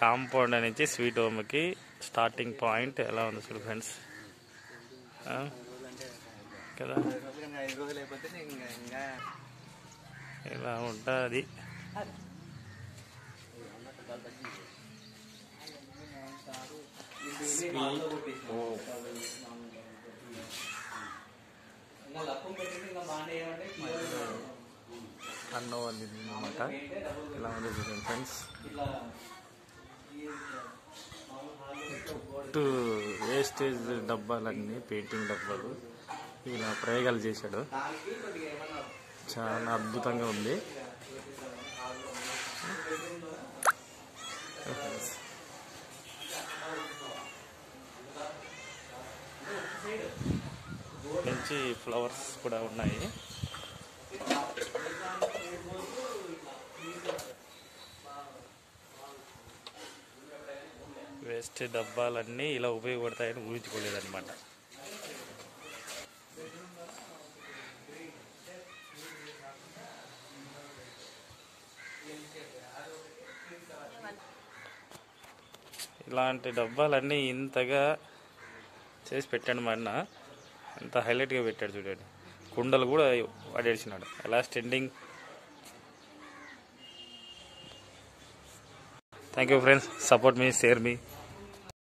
Compound నుంచి sweet హోమ్కి starting point ఎలా ఉంది చూడు ఫ్రెండ్స్ ఆ? కదా ఐదు రోజులు అయిపోతే ఇంకా ఇంకా ఇలా ఉంటుంది ఇంకా లప్పం పెట్టింది ఇంకా బాగానే ఏమంటే అన్నం వండింది అనమాట ఇలా ఉంది చూడండి ఫ్రెండ్స్ ఇట్లా చుట్టూ వేస్టేజ్ డబ్బాలన్నీ పెయింటింగ్ డబ్బాలు ఇలా ప్రయోగాలు చేశాడు దానికి కొద్దిగా ఏమన్నా చాలా అద్భుతంగా ఉంది మంచి ఫ్లవర్స్ కూడా ఉన్నాయి వేస్ట్ డబ్బాలన్నీ ఇలా ఉపయోగపడతాయని ఊహించుకోలేదన్నమాట ఇలాంటి డబ్బాలన్నీ ఇంతగా చేసి పెట్టాడు మా అన్న అంత హైలైట్గా పెట్టాడు చూడండి కుండలు కూడా వాడేసినాడు లాస్ట్ ending thank you friends support మీ షేర్ మీ